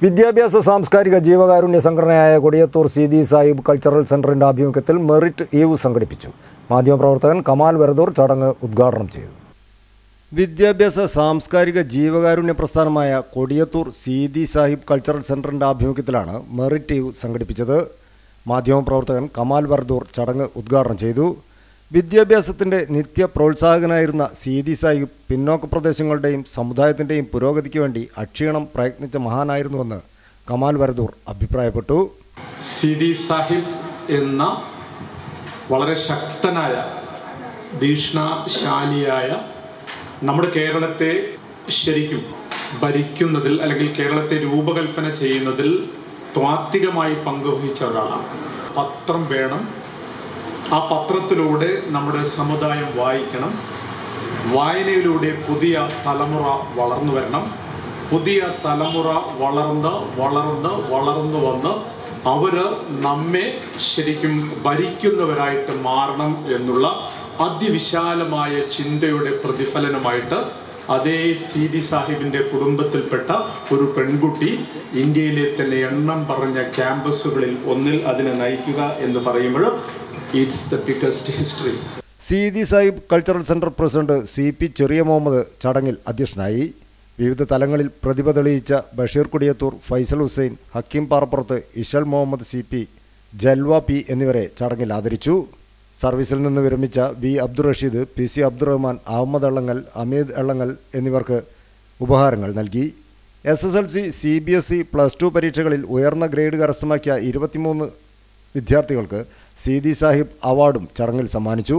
വിദ്യാഭ്യാസ സാംസ്കാരിക ജീവകാരുണ്യ സംഘടനയായ കൊടിയത്തൂർ സീതി സാഹിബ് കൾച്ചറൽ സെന്ററിന്റെ ആഭിമുഖ്യത്തിൽ മെറിറ്റ് ഈവ് സംഘടിപ്പിച്ചു മാധ്യമപ്രവർത്തകൻ കമാൽ വരദൂർ ചടങ്ങ് ഉദ്ഘാടനം ചെയ്തു വിദ്യാഭ്യാസ സാംസ്കാരിക ജീവകാരുണ്യ പ്രസ്ഥാനമായ കൊടിയത്തൂർ സീതി സാഹിബ് കൾച്ചറൽ സെന്ററിന്റെ ആഭിമുഖ്യത്തിലാണ് മെറിറ്റ് ഈവ് സംഘടിപ്പിച്ചത് മാധ്യമപ്രവർത്തകൻ കമാൽ വരദൂർ ചടങ്ങ് ഉദ്ഘാടനം ചെയ്തു വിദ്യാഭ്യാസത്തിന്റെ നിത്യ പ്രോത്സാഹകനായിരുന്ന സീതി സാഹിബ് പിന്നോക്ക പ്രദേശങ്ങളുടെയും സമുദായത്തിന്റെയും പുരോഗതിക്ക് വേണ്ടി അക്ഷീണം പ്രയത്നിച്ച മഹാനായിരുന്നുവെന്ന് കമാൽ വരദൂർ അഭിപ്രായപ്പെട്ടു സിദി സാഹിബ് എന്ന വളരെ ശക്തനായ ഭീഷണശാലിയായ നമ്മുടെ കേരളത്തെ ശരിക്കും ഭരിക്കുന്നതിൽ അല്ലെങ്കിൽ കേരളത്തെ രൂപകൽപ്പന ചെയ്യുന്നതിൽ ത്വാത്വികമായി പങ്കുവഹിച്ച ഒരാളാണ് പത്രം വേണം ആ പത്രത്തിലൂടെ നമ്മുടെ സമുദായം വായിക്കണം വായനയിലൂടെ പുതിയ തലമുറ വളർന്നു വരണം പുതിയ തലമുറ വളർന്ന് വളർന്ന് വളർന്നു വന്ന് അവര് നമ്മെ ശരിക്കും ഭരിക്കുന്നവരായിട്ട് മാറണം എന്നുള്ള അതിവിശാലമായ ചിന്തയുടെ പ്രതിഫലനമായിട്ട് അതേ സീതി സാഹിബിന്റെ കുടുംബത്തിൽപ്പെട്ട ഒരു പെൺകുട്ടി ഇന്ത്യയിലെ തന്നെ എണ്ണം പറഞ്ഞ ക്യാമ്പസുകളിൽ ഒന്നിൽ അതിനെ നയിക്കുക എന്ന് പറയുമ്പോൾ it's the biggest history Seethi Sahib cultural centre president C P Cheriya Muhammad ചടങ്ങിൽ അധ്യക്ഷനായി വിവിധ തലങ്ങളിൽ പ്രതിഭ തെളിയിച്ച Basheer Kudiyathur Faisal Hussain Hakeem Parappurath Ishal Muhammad C P Jalva P എന്നിവരെ ചടങ്ങിൽ ആദരിച്ചു സർവീസിൽ നിന്ന് വിരമിച്ച V Abdul Rasheed P C Abdurahman Ahmed Ellangal Ameed Ellangal എന്നിവർക്ക് ഉപഹാരങ്ങൾ നൽകി S S L C C B S E plus two പരീക്ഷകളിൽ ഉയർന്ന ഗ്രേഡ് കരസ്ഥമാക്കിയ ഇരുപത്തിമൂന്ന് വിദ്യാർത്ഥികൾക്ക് സീതി സാഹിബ് അവാർഡും ചടങ്ങിൽ സമ്മാനിച്ചു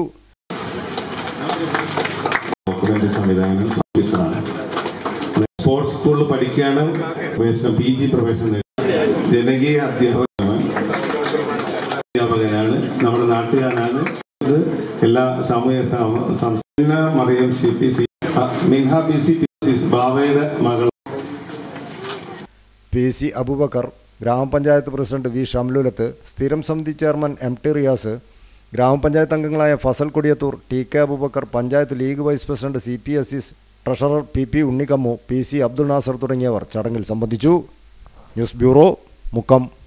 ഡോക്യുമെന്റ് സംവിധാനം ഓഫീസറാണ് സ്പോർട്സ് സ്കൂളിൽ പഠിക്കാണ് പ്രവേശനം പി ജി പ്രവേശനം നേടി. ജനകീയ അധ്യാപകനാണ് അധ്യാപകനാണ് നമ്മുടെ നാട്ടുകാരാണ് ഇത് എല്ലാ സാമൂഹ്യ സമ- സംസ്ഥാന Mariyam C P C Minha P C P C ബാവയുടെ മകൾ പി സി അബൂബക്കർ ഗ്രാമപഞ്ചായത്ത് പ്രസിഡന്റ് വി ഷംലുലത്ത് സ്ഥിരം സമിതി ചെയർമാൻ എം ടി റിയാസ് ഗ്രാമപഞ്ചായത്ത് അംഗങ്ങളായ Fasal Kodiyathur T K Abubakar panchayat league vice president C P Azeez treasurer P P Unnikkammu P C Abdul Nasar തുടങ്ങിയവർ ചടങ്ങിൽ സംബന്ധിച്ചു ന്യൂസ് ബ്യൂറോ മുക്കം